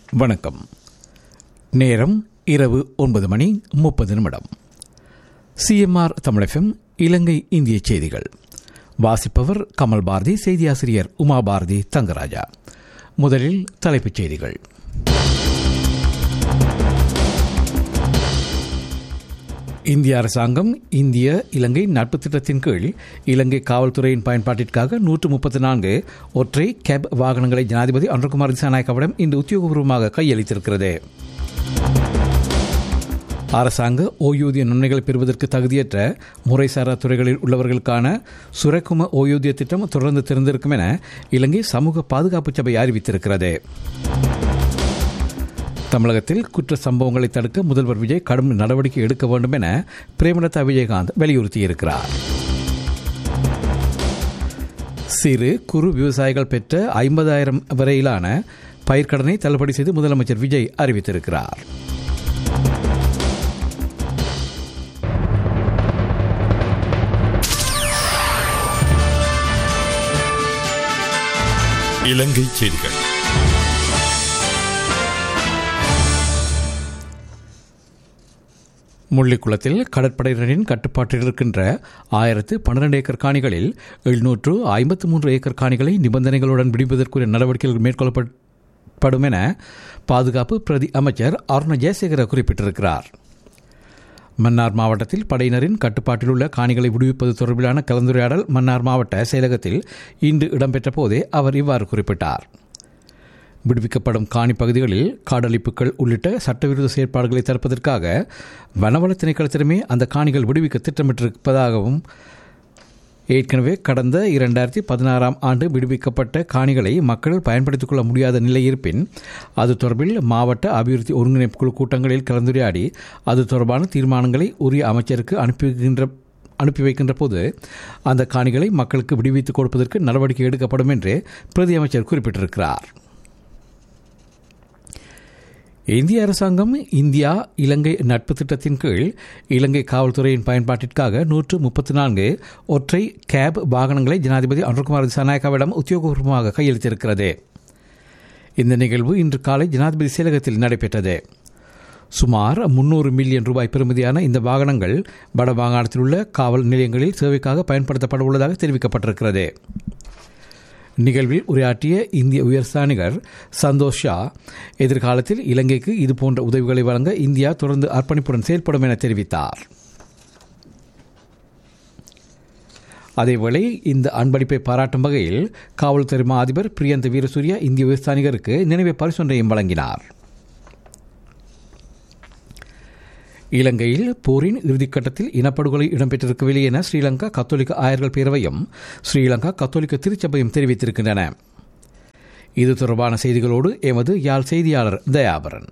வணக்கம் நேரம் இரவு ஒன்பது மணி முப்பது நிமிடம் சிஎம்ஆர் தமிழகம் இலங்கை இந்திய செய்திகள் வாசிப்பவர் கமல் பாரதி செய்தியாசிரியர் உமா பாரதி தங்கராஜா முதலில் தலைப்புச் செய்திகள் இந்திய அரசாங்கம் இந்திய இலங்கை நட்பு திட்டத்தின் கீழ் இலங்கை காவல்துறையின் பயன்பாட்டிற்காக நூற்று முப்பத்தி நான்கு ஒற்றை கேப் வாகனங்களை ஜனாதிபதி அன்றகுமார் திசாநாயக்கவிடம் இன்று உத்தியோகபூர்வமாக கையளித்திருக்கிறது அரசாங்க ஓய்வூதிய நன்மைகளை பெறுவதற்கு தகுதியற்ற முறைசாரா துறைகளில் உள்ளவர்களுக்கான சுரக்கும ஓய்வூதிய திட்டம் தொடர்ந்து திறந்திருக்கும் என இலங்கை சமூக பாதுகாப்பு சபை அறிவித்திருக்கிறது தமிழகத்தில் குற்ற சம்பவங்களை தடுக்க முதல்வர் விஜய் கடும் நடவடிக்கை எடுக்க வேண்டும் என பிரேமலதா விஜயகாந்த் வலியுறுத்தியிருக்கிறார் சிறு குறு விவசாயிகள் பெற்ற ஐம்பதாயிரம் வரையிலான பயிர்க்கடனை தள்ளுபடி செய்து முதலமைச்சர் விஜய் அறிவித்திருக்கிறார் இலங்கை செய்திகள் முள்ளிக்குளத்தில் கடற்படையினரின் கட்டுப்பாட்டில் இருக்கின்ற ஆயிரத்து பன்னிரண்டு ஏக்கர் காணிகளில் எழுநூற்று ஐம்பத்து மூன்று ஏக்கர் காணிகளை நிபந்தனைகளுடன் விடுவதற்குரிய நடவடிக்கைகள் மேற்கொள்ளப்படும் என பாதுகாப்பு பிரதி அமைச்சர் அருண ஜெயசேகர குறிப்பிட்டிருக்கிறார் மன்னார் மாவட்டத்தில் படையினரின் கட்டுப்பாட்டில் உள்ள காணிகளை விடுவிப்பது தொடர்பிலான கலந்துரையாடல் மன்னார் மாவட்ட செயலகத்தில் இன்று இடம்பெற்ற போதே அவர் இவ்வாறு குறிப்பிட்டார் விடுவிக்கப்படும் காணி பகுதிகளில் காடழிப்புகள் உள்ளிட்ட சட்டவிரோத செயற்பாடுகளை தடுப்பதற்காக வனவள திணைக்களத்திடமே அந்த காணிகள் விடுவிக்க திட்டமிட்டிருப்பதாகவும் ஏற்கனவே கடந்த இரண்டாயிரத்தி பதினாறாம் ஆண்டு விடுவிக்கப்பட்ட காணிகளை மக்கள் பயன்படுத்திக் கொள்ள முடியாத நிலை இருப்பின் அது தொடர்பில் மாவட்ட அபிவிருத்தி ஒருங்கிணைப்பு குழு கூட்டங்களில் கலந்துரையாடி அது தொடர்பான தீர்மானங்களை உரிய அமைச்சருக்கு அனுப்புகின்ற அனுப்பி வைக்கின்ற போது அந்த காணிகளை மக்களுக்கு விடுவித்துக் கொடுப்பதற்கு நடவடிக்கை எடுக்கப்படும் என்று பிரதி அமைச்சர் குறிப்பிட்டிருக்கிறார் இந்திய அரசாங்கம் இந்தியா இலங்கை நட்பு திட்டத்தின் கீழ் இலங்கை காவல்துறையின் பயன்பாட்டிற்காக நூற்று முப்பத்தி நான்கு ஒற்றை கேப் வாகனங்களை ஜனாதிபதி அனுர்குமார் திசாநாயக்காவிடம் உத்தியோகபூர்வமாக கையளித்திருக்கிறது இந்த நிகழ்வு இன்று காலை ஜனாதிபதி செயலகத்தில் நடைபெற்றது சுமார் முன்னூறு மில்லியன் ரூபாய் பெறுமதியான இந்த வாகனங்கள் வட மாகாணத்தில் உள்ள காவல் நிலையங்களில் சேவைக்காக பயன்படுத்தப்பட உள்ளதாக தெரிவிக்கப்பட்டிருக்கிறது நிகழ்வில் உரையாற்றிய இந்திய உயர்ஸ்தானிகர் சந்தோஷ் ஷா எதிர்காலத்தில் இலங்கைக்கு இதுபோன்ற உதவிகளை வழங்க இந்தியா தொடர்ந்து அர்ப்பணிப்புடன் செயல்படும் என தெரிவித்தார் அதேவேளை இந்த அன்பளிப்பை பாராட்டும் வகையில் காவல்துறை மா அதிபர் பிரியந்த வீரசூர்யா இந்திய உயர்ஸ்தானிகருக்கு நினைவு பரிசொன்றையும் வழங்கினார் இலங்கையில் போரின் இறுதிக்கட்டத்தில் இனப்படுகொலை இடம்பெற்றிருக்கவில்லை என ஸ்ரீலங்கா கத்தோலிக்க ஆயர்கள் பேரவையும் ஸ்ரீலங்கா கத்தோலிக்க திருச்சபையும் தெரிவித்திருக்கின்றன இது தொடர்பான செய்திகளோடு எமது யாழ் செய்தியாளர் தயாபரன்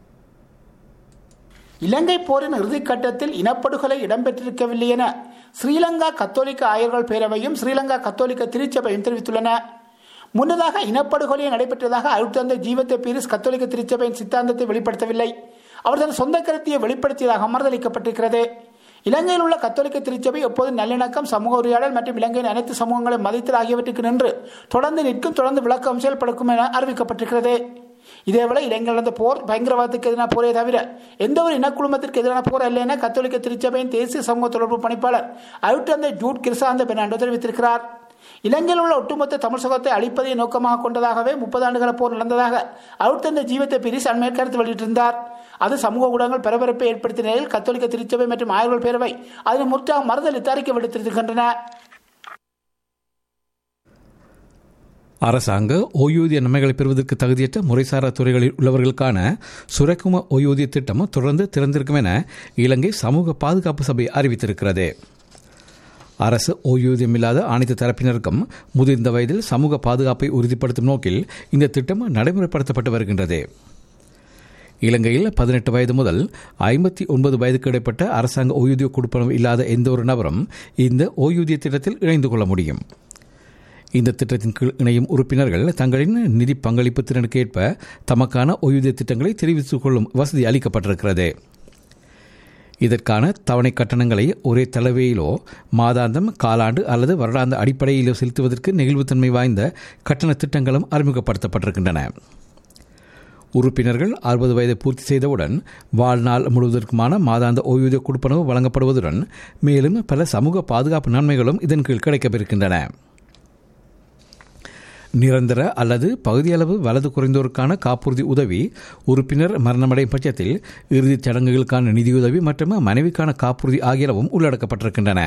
இலங்கை போரின் இறுதிக்கட்டத்தில் இனப்படுகொலை இடம்பெற்றிருக்கவில்லை என ஸ்ரீலங்கா கத்தோலிக்க ஆயர்கள் பேரவையும் ஸ்ரீலங்கா கத்தோலிக்க திருச்சபையும் தெரிவித்துள்ளன முன்னதாக இனப்படுகொலை நடைபெற்றதாக அழுத்தந்த ஜீவத்தை பீரிஸ் கத்தோலிக்க திருச்சபையின் சித்தாந்தத்தை வெளிப்படுத்தவில்லை அவர் தன் சொந்த கருத்தியை வெளிப்படுத்தியதாக மறுதளிக்கப்பட்டிருக்கிறது இலங்கையில் உள்ள கத்தோலிக்க திருச்சபை எப்போது நல்லிணக்கம் சமூக உரையாடல் மற்றும் இலங்கையின் அனைத்து சமூகங்களை மதித்தல் ஆகியவற்றுக்கு நின்று தொடர்ந்து நிற்கும் தொடர்ந்து விளக்கம் செயல்படுக்கும் என அறிவிக்கப்பட்டிருக்கிறது இதேவேளை இலங்கை நடந்த போர் பயங்கரவாதத்துக்கு எதிரான போரே தவிர எந்த ஒரு இனக்குழுமத்திற்கு எதிரான போர் அல்ல என கத்தோலிக்க திருச்சபையின் தேசிய சமூக தொடர்பு பணிப்பாளர் அயுட்டந்த ஜூட் கிருசாந்த பெர்னாண்டோ தெரிவித்திருக்கிறார் இலங்கையில் உள்ள ஒட்டுமொத்த தமிழ் சகத்தை அழிப்பதை நோக்கமாக கொண்டதாகவே முப்பது ஆண்டுகள போர் நடந்ததாக அவுத்தந்த ஜீவத்தை பிரிஸ் அண்மையில் கருத்து வெளியிட்டிருந்தார் அது சமூக ஊடகங்கள் பரபரப்பை ஏற்படுத்திய நிலையில் கத்தோலிக்க திருச்சபை மற்றும் ஆய்வுகள் பேரவை அதனை முற்றாக மறுதளித்து அறிக்கை விடுத்திருக்கின்றன அரசாங்க ஓய்வூதிய நன்மைகளை பெறுவதற்கு தகுதியற்ற முறைசாரா துறைகளில் உள்ளவர்களுக்கான சுரக்கும ஓய்வூதிய திட்டம் தொடர்ந்து திறந்திருக்கும் என இலங்கை சமூக பாதுகாப்பு சபை அறிவித்திருக்கிறது அரசு ஓய்வூதியம் இல்லாத அனைத்து தரப்பினருக்கும் முதிர்ந்த வயதில் சமூக பாதுகாப்பை உறுதிப்படுத்தும் நோக்கில் இந்த திட்டம் நடைமுறைப்படுத்தப்பட்டு வருகின்றது இலங்கையில் பதினெட்டு வயது முதல் ஐம்பத்தி ஒன்பது வயதுக்கு இடைப்பட்ட அரசாங்க ஓய்வூதிய கொடுப்பனவு இல்லாத எந்த ஒரு நபரும் இந்த ஓய்வூதிய திட்டத்தில் இணைந்து கொள்ள முடியும் இந்த திட்டத்தின் கீழ் இணையும் உறுப்பினர்கள் தங்களின் நிதி பங்களிப்பு திறனுக்கு ஏற்ப தமக்கான ஓய்வூதிய திட்டங்களை தெரிவித்துக் கொள்ளும் வசதி அளிக்கப்பட்டிருக்கிறது இதற்கான தவணை கட்டணங்களை ஒரே தலைவையிலோ மாதாந்தம் காலாண்டு அல்லது வருடாந்த அடிப்படையிலோ செலுத்துவதற்கு நெகிழ்வுத்தன்மை வாய்ந்த கட்டண திட்டங்களும் அறிமுகப்படுத்தப்பட்டிருக்கின்றன உறுப்பினர்கள் அறுபது வயதை பூர்த்தி செய்தவுடன் வாழ்நாள் முழுவதற்குமான மாதாந்த ஓய்வூதிய கொடுப்பனவு வழங்கப்படுவதுடன் மேலும் பல சமூக பாதுகாப்பு நன்மைகளும் இதன் கீழ் கிடைக்கவிருக்கின்றன நிரந்தர அல்லது பகுதியளவு வலது குறைந்தோருக்கான காப்புறுதி உதவி உறுப்பினர் மரணமடையும் பட்சத்தில் இறுதிச் சடங்குகளுக்கான நிதியுதவி மற்றும் மனைவிக்கான காப்புறுதி ஆகியனவும் உள்ளடக்கப்பட்டிருக்கின்றன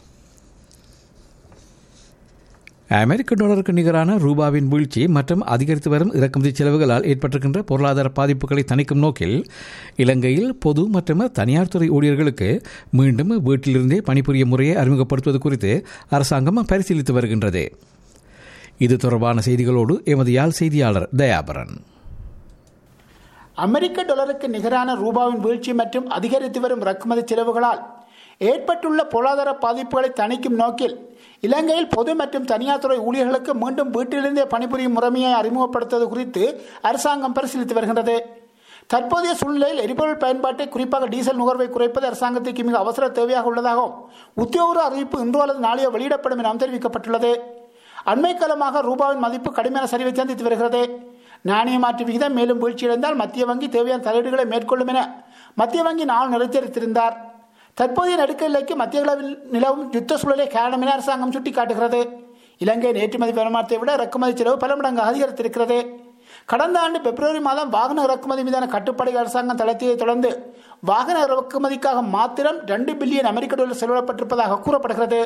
அமெரிக்க டாலருக்கு நிகரான ரூபாவின் வீழ்ச்சி மற்றும் அதிகரித்து வரும் இறக்குமதி செலவுகளால் ஏற்பட்டிருக்கின்ற பொருளாதார பாதிப்புகளை தணிக்கும் நோக்கில் இலங்கையில் பொது மற்றும் தனியார் துறை ஊழியர்களுக்கு மீண்டும் வீட்டிலிருந்தே பணிபுரிய முறையை அறிமுகப்படுத்துவது குறித்து அரசாங்கம் பரிசீலித்து வருகின்றது இது தொடர்பான செய்திகளோடு எமது யாழ் செய்தியாளர் தயாபரன் அமெரிக்க டாலருக்கு நிகரான ரூபாவின் வீழ்ச்சி மற்றும் அதிகரித்து வரும் இறக்குமதி செலவுகளால் ஏற்பட்டுள்ள பொருளாதார பாதிப்புகளை தணிக்கும் நோக்கில் இலங்கையில் பொது மற்றும் தனியார் துறை ஊழியர்களுக்கு மீண்டும் வீட்டிலிருந்தே பணிபுரியும் முறைமையை அறிமுகப்படுத்துவது குறித்து அரசாங்கம் பரிசீலித்து வருகின்றது தற்போதைய சூழ்நிலையில் எரிபொருள் பயன்பாட்டை குறிப்பாக டீசல் நுகர்வை குறைப்பது அரசாங்கத்திற்கு மிக அவசர தேவையாக உள்ளதாகவும் உத்தியோக அறிவிப்பு இன்று அல்லது நாளையோ வெளியிடப்படும் என தெரிவிக்கப்பட்டுள்ளது அண்மை காலமாக ரூபாவின் மதிப்பு கடுமையான சரிவை சந்தித்து வருகிறது நாணய மாற்று விகிதம் மேலும் வீழ்ச்சியடைந்தால் மத்திய வங்கி தேவையான தலையீடுகளை மேற்கொள்ளும் என மத்திய வங்கி நாள் நிறுத்தியிருந்தார் தற்போதைய நெருக்கடிக்கு மத்திய அளவில் நிலவும் யுத்த சூழலே காரணம் என அரசாங்கம் சுட்டிக்காட்டுகிறது இலங்கையின் ஏற்றுமதி வருமானத்தை விட இறக்குமதி செலவு பல மடங்கு அதிகரித்திருக்கிறது கடந்த ஆண்டு பிப்ரவரி மாதம் வாகன இறக்குமதி மீதான கட்டுப்பாடு அரசாங்கம் தளர்த்தியதை தொடர்ந்து வாகன இறக்குமதிக்காக மாத்திரம் ரெண்டு பில்லியன் அமெரிக்க டாலர் செலவிடப்பட்டிருப்பதாக கூறப்படுகிறது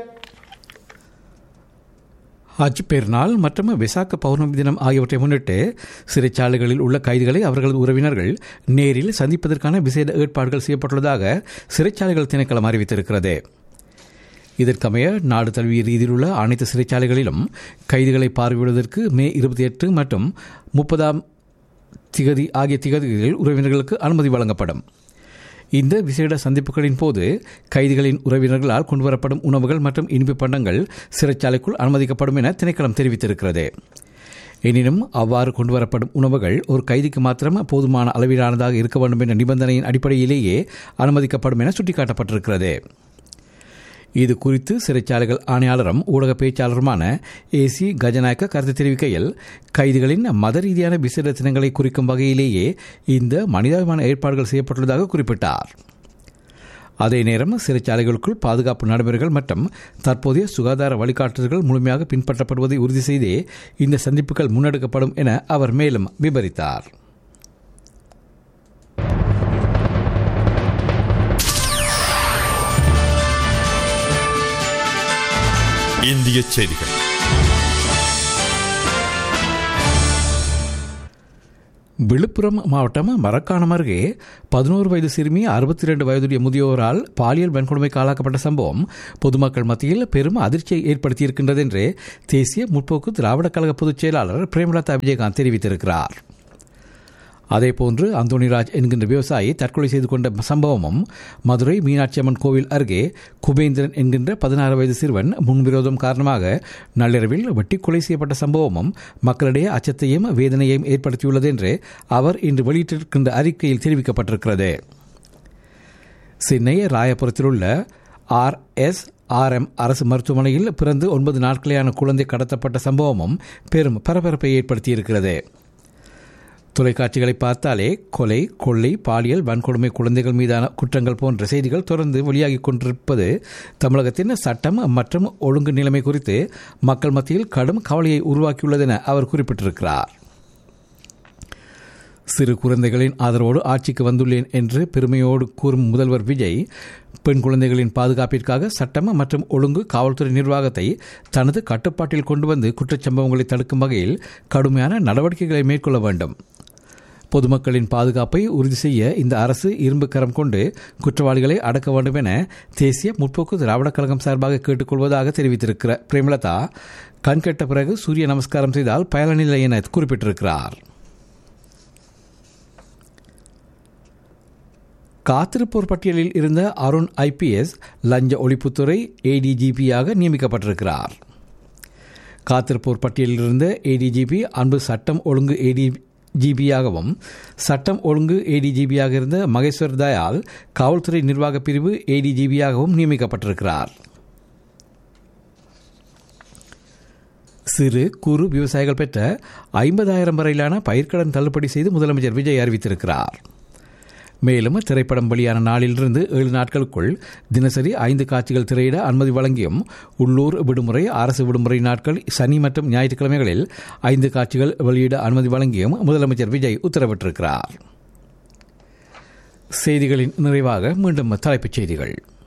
ஹஜ் பெருநாள் மற்றும் விசாக்க பௌர்ணமி தினம் ஆகியவற்றை முன்னிட்டு சிறைச்சாலைகளில் உள்ள கைதிகளை அவர்களது உறவினர்கள் நேரில் சந்திப்பதற்கான விசேட ஏற்பாடுகள் செய்யப்பட்டுள்ளதாக சிறைச்சாலைகள் திணைக்களம் அறிவித்திருக்கிறது இதற்கமைய நாடு தழுவிய ரீதியில் உள்ள அனைத்து சிறைச்சாலைகளிலும் கைதிகளை பார்வையிடுவதற்கு மே இருபத்தி எட்டு மற்றும் முப்பதாம் திகதி ஆகிய திகதிகளில் உறவினர்களுக்கு அனுமதி வழங்கப்படும் இந்த விசேட சந்திப்புகளின் போது கைதிகளின் உறவினர்களால் கொண்டுவரப்படும் உணவுகள் மற்றும் இனிப்பு பண்டங்கள் சிறைச்சாலைக்குள் அனுமதிக்கப்படும் என திணைக்களம் தெரிவித்திருக்கிறது எனினும் அவ்வாறு கொண்டுவரப்படும் உணவுகள் ஒரு கைதிக்கு மாத்திரம் போதுமான அளவிலானதாக இருக்க வேண்டும் என்ற நிபந்தனையின் அடிப்படையிலேயே அனுமதிக்கப்படும் என சுட்டிக்காட்டப்பட்டிருக்கிறது இது குறித்து சிறைச்சாலைகள் ஆணையாளரும் ஊடக பேச்சாளருமான ஏசி கஜநாயக்க கருத்து தெரிவிக்கையில் கைதிகளின் மத ரீதியான விசேட தினங்களை குறிக்கும் வகையிலேயே இந்த மனிதாபிமான ஏற்பாடுகள் செய்யப்பட்டுள்ளதாக குறிப்பிட்டார் அதே நேரம் சிறைச்சாலைகளுக்குள் பாதுகாப்பு நடைமுறைகள் மற்றும் தற்போதைய சுகாதார வழிகாட்டுதல்கள் முழுமையாக பின்பற்றப்படுவதை உறுதி செய்தே இந்த சந்திப்புகள் முன்னெடுக்கப்படும் என அவர் மேலும் விவரித்தார் இந்திய செய்திகள் விழுப்புரம் மாவட்டம் மரக்காணம் அருகே பதினோரு வயது சிறுமி அறுபத்தி இரண்டு வயதுடைய முதியோரால் பாலியல் வன்கொடுமைக்கு ஆளாக்கப்பட்ட சம்பவம் பொதுமக்கள் மத்தியில் பெரும் அதிர்ச்சியை ஏற்படுத்தியிருக்கின்றது என்று தேசிய முற்போக்கு திராவிடக் கழக பொதுச் செயலாளர் பிரேமலதா விஜயகாந்த் தெரிவித்திருக்கிறார் அதேபோன்று அந்தோணிராஜ் என்கின்ற விவசாயி தற்கொலை செய்து கொண்ட சம்பவமும் மதுரை மீனாட்சி அம்மன் கோவில் அருகே குபேந்திரன் என்கின்ற பதினாறு வயது சிறுவன் முன்விரோதம் காரணமாக நள்ளிரவில் வெட்டி கொலை செய்யப்பட்ட சம்பவமும் மக்களிடையே அச்சத்தையும் வேதனையையும் ஏற்படுத்தியுள்ளது என்று அவர் இன்று வெளியிட்டிருக்கின்ற அறிக்கையில் தெரிவிக்கப்பட்டிருக்கிறது சென்னை ராயபுரத்தில் உள்ள ஆர் எஸ் ஆர்எம் அரசு மருத்துவமனையில் பிறந்து ஒன்பது நாட்களேயான குழந்தை கடத்தப்பட்ட சம்பவமும் பெரும் பரபரப்பை ஏற்படுத்தியிருக்கிறது தொலைக்காட்சிகளை பார்த்தாலே கொலை கொள்ளை பாலியல் வன்கொடுமை குழந்தைகள் மீதான குற்றங்கள் போன்ற செய்திகள் தொடர்ந்து வெளியாகிக் கொண்டிருப்பது தமிழகத்தின் சட்டம் மற்றும் ஒழுங்கு நிலைமை குறித்து மக்கள் மத்தியில் கடும் கவலையை உருவாக்கியுள்ளது என அவர் குறிப்பிட்டிருக்கிறார் சிறு குழந்தைகளின் ஆதரவோடு ஆட்சிக்கு வந்துள்ளேன் என்று பெருமையோடு கூறும் முதல்வர் விஜய் பெண் குழந்தைகளின் பாதுகாப்பிற்காக சட்டம் மற்றும் ஒழுங்கு காவல்துறை நிர்வாகத்தை தனது கட்டுப்பாட்டில் கொண்டு வந்து குற்றச்சம்பவங்களை தடுக்கும் வகையில் கடுமையான நடவடிக்கைகளை மேற்கொள்ள வேண்டும் பொதுமக்களின் பாதுகாப்பை உறுதி செய்ய இந்த அரசு இரும்பு கரம் கொண்டு குற்றவாளிகளை அடக்க வேண்டும் என தேசிய முற்போக்கு திராவிடக் கழகம் சார்பாக கேட்டுக்கொள்வதாக தெரிவித்திருக்கிற பிரேமலதா கண்கட்ட பிறகு சூரிய நமஸ்காரம் செய்தால் பயனில்லை என குறிப்பிட்டிருக்கிறார் காத்திருப்போர் பட்டியலில் இருந்த அருண் ஐபிஎஸ் லஞ்ச ஒழிப்புத்துறை ஏடிஜிபியாக நியமிக்கப்பட்டிருக்கிறார் காத்திருப்போர் பட்டியலில் இருந்த ஏடிஜிபி அன்பு சட்டம் ஒழுங்கு ஏடிஜிபியாகவும் சட்டம் ஒழுங்கு ஏடிஜிபியாக இருந்த மகேஸ்வர் தயால் காவல்துறை நிர்வாக பிரிவு ஏடிஜிபியாகவும் நியமிக்கப்பட்டிருக்கிறார் சிறு குறு விவசாயிகள் பெற்ற ஐம்பதாயிரம் வரையிலான பயிர்க்கடன் தள்ளுபடி செய்து முதலமைச்சர் விஜய் அறிவித்திருக்கிறார் மேலும் திரைப்படம் வெளியான நாளிலிருந்து ஏழு நாட்களுக்குள் தினசரி ஐந்து காட்சிகள் திரையிட அனுமதி வழங்கியும் உள்ளூர் விடுமுறை அரசு விடுமுறை நாட்கள் சனி மற்றும் ஞாயிற்றுக்கிழமைகளில் ஐந்து காட்சிகள் வெளியிட அனுமதி வழங்கியும் முதலமைச்சர் விஜய் உத்தரவிட்டிருக்கிறார் செய்திகளின் நிறைவாக மீண்டும் தலைப்புச் செய்திகள்